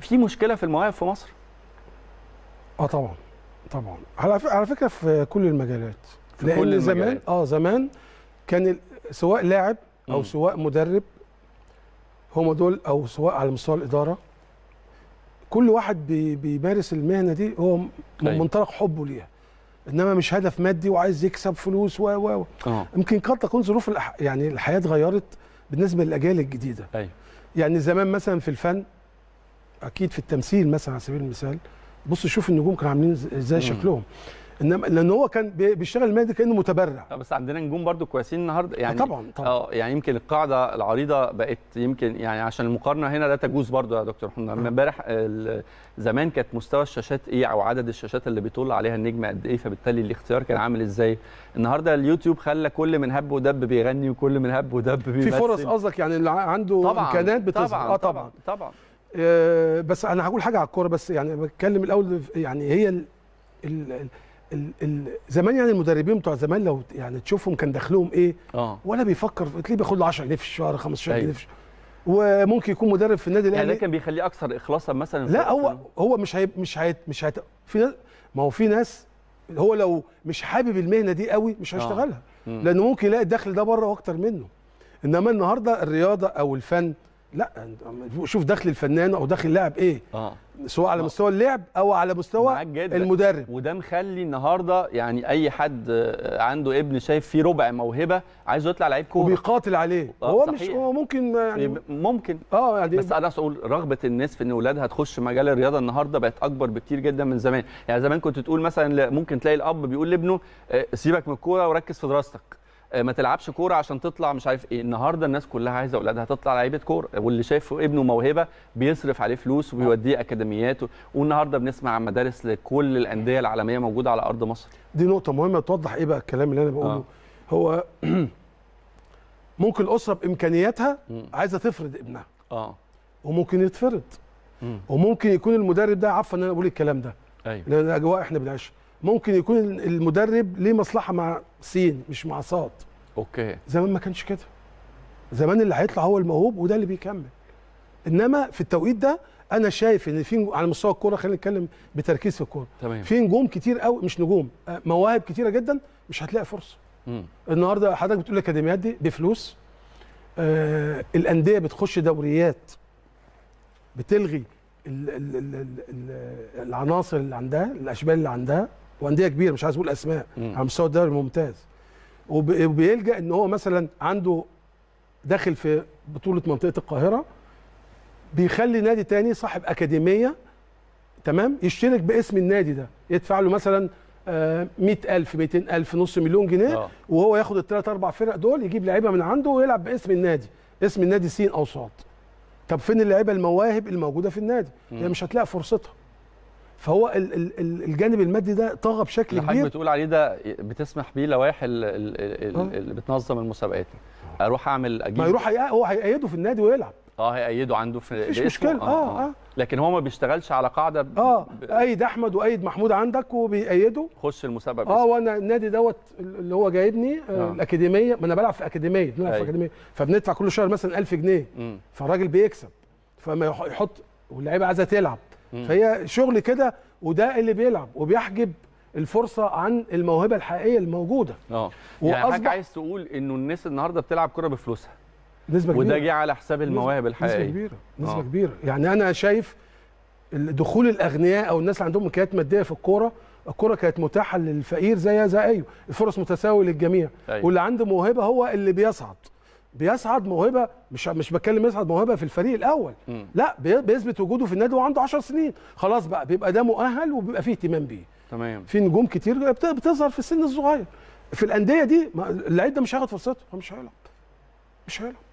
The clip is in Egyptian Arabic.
في مشكله في المواهب في مصر اه طبعا طبعا على ف- على فكره في كل المجالات في لان كل زمان المجالات. اه زمان كان ال- سواء لاعب او مم. سواء مدرب هم دول او سواء على مستوى الاداره كل واحد بي بيمارس المهنه دي هو م- من أيوة. منطلق حبه ليها انما مش هدف مادي وعايز يكسب فلوس و و و. اه يمكن قد تكون ظروف الأح... يعني الحياه اتغيرت بالنسبه للاجيال الجديده ايوه يعني زمان مثلا في الفن اكيد في التمثيل مثلا على سبيل المثال بص شوف النجوم كانوا عاملين إز- ازاي مم. شكلهم انما لان هو كان بي- بيشتغل المهنه كانه متبرع آه، بس عندنا نجوم برضو كويسين النهارده يعني طبعا طبعا اه يعني يمكن القاعده العريضه بقت يمكن يعني عشان المقارنه هنا لا تجوز برضو يا دكتور محمد لما امبارح ال- زمان كانت مستوى الشاشات ايه او عدد الشاشات اللي بيطل عليها النجم قد ايه فبالتالي الاختيار كان عامل ازاي النهارده اليوتيوب خلى كل من هب ودب بيغني وكل من هب ودب في بيمثل فرص قصدك يعني اللي عنده طبعا امكانات بتظهر طبعا اه طبعا طبعا طبعا آه بس انا هقول حاجه على الكوره بس يعني بتكلم الاول يعني هي ال ال ال ال ال زمان يعني المدربين بتوع زمان لو يعني تشوفهم كان دخلهم ايه اه ولا بيفكر تلاقيه بياخد له 10 جنيه في الشهر 15 أيوة. جنيه في الشهر وممكن يكون مدرب في النادي يعني ده الاهلي كان بيخليه اكثر اخلاصا مثلا لا في- هو هو مش هي مش هي مش هي في ناس ما هو في ناس هو لو مش حابب المهنه دي قوي مش هيشتغلها مم. لانه ممكن يلاقي الدخل ده بره واكتر منه انما النهارده الرياضه او الفن لا شوف دخل الفنان او دخل اللاعب ايه اه سواء على آه. مستوى اللعب او على مستوى معاك جدا. المدرب وده مخلي النهارده يعني اي حد آه، عنده ابن شايف فيه ربع موهبه عايزه يطلع لعيب كوره وبيقاتل عليه آه، هو مش صحيح. هو ممكن يعني بيب- ممكن اه يعني بس انا اقول رغبه الناس في ان اولادها تخش مجال الرياضه النهارده بقت اكبر بكتير جدا من زمان يعني زمان كنت تقول مثلا ل- ممكن تلاقي الاب بيقول لابنه آه، سيبك من الكوره وركز في دراستك آه، ما تلعبش كوره عشان تطلع مش عارف ايه النهارده الناس كلها عايزه اولادها تطلع لعيبه كوره واللي شايف في ابنه موهبه بيصرف عليه فلوس وبيوديه اكاديميات و- والنهارده بنسمع عن مدارس لكل الانديه العالميه موجوده على ارض مصر دي نقطه مهمه توضح ايه بقى الكلام اللي انا بقوله آه. هو ممكن الاسره بامكانياتها مم. عايزه تفرض ابنها اه وممكن يتفرض مم. وممكن يكون المدرب ده عفوا ان انا اقول الكلام ده ايوه لان الاجواء احنا بنعيشها ممكن يكون المدرب ليه مصلحه مع سين مش مع صاد اوكي زمان ما كانش كده زمان اللي هيطلع هو الموهوب وده اللي بيكمل انما في التوقيت ده انا شايف ان في على مستوى الكوره خلينا نتكلم بتركيز في الكوره تمام في نجوم كتير قوي مش نجوم آه، مواهب كتيره جدا مش هتلاقي فرصه مم. النهارده حضرتك بتقول الاكاديميات دي بفلوس آه الانديه بتخش دوريات بتلغي ال ال ال ال ال العناصر اللي عندها الاشبال اللي عندها وانديه كبيره مش عايز اقول اسماء مم. على مستوى الدوري الممتاز وب- وبيلجا ان هو مثلا عنده داخل في بطوله منطقه القاهره بيخلي نادي تاني صاحب اكاديميه تمام يشترك باسم النادي ده يدفع له مثلا آه، 100000 200000 نص مليون جنيه اه وهو ياخد الثلاث اربع فرق دول يجيب لعيبه من عنده ويلعب باسم النادي اسم النادي سين او صاد طب فين اللعيبه المواهب الموجوده في النادي هي مم. مش هتلاقي فرصتها فهو ال ال ال الجانب المادي ده طغى بشكل اللي حضرتك كبير بتقول عليه ده بتسمح بيه لوائح ال- ال- آه. ال- اللي بتنظم المسابقات اروح اعمل اجيب ما يروح هي- هو هيأيده في النادي ويلعب اه هيأيده عنده في مفيش باسمه. مشكله اه اه لكن هو ما بيشتغلش على قاعده ب- اه ب- ايد احمد وايد محمود عندك وبيأيده خش المسابقه اه باسمه. وانا النادي دوت اللي هو جايبني آه. آه. الاكاديميه ما انا بلعب في اكاديميه بنلعب في أيوة. اكاديميه فبندفع كل شهر مثلا 1000 جنيه مم. فالراجل بيكسب فما يح- يحط واللعيبه عايزه تلعب مم. فهي شغل كده وده اللي بيلعب وبيحجب الفرصه عن الموهبه الحقيقيه الموجوده اه يعني حضرتك وأصبح- عايز تقول انه الناس النهارده بتلعب كوره بفلوسها نسبه كبيره وده جه على حساب المواهب نسبه الحقيقيه كبيره نسبه آه. كبيره يعني انا شايف ال- دخول الاغنياء او الناس اللي عندهم امكانيات ماديه في الكوره الكوره كانت متاحه للفقير زيها زي ايوه الفرص متساويه للجميع أيوة. واللي عنده موهبه هو اللي بيصعد بيصعد موهبه مش مش بتكلم يصعد موهبه في الفريق الاول مم. لا بي- بيثبت وجوده في النادي وعنده 10 سنين خلاص بقى بيبقى ده مؤهل وبيبقى فيه اهتمام بيه تمام في نجوم كتير بت- بتظهر في السن الصغير في الانديه دي ما- اللعيب ده مش هياخد فرصته هو مش هيلعب مش هيلعب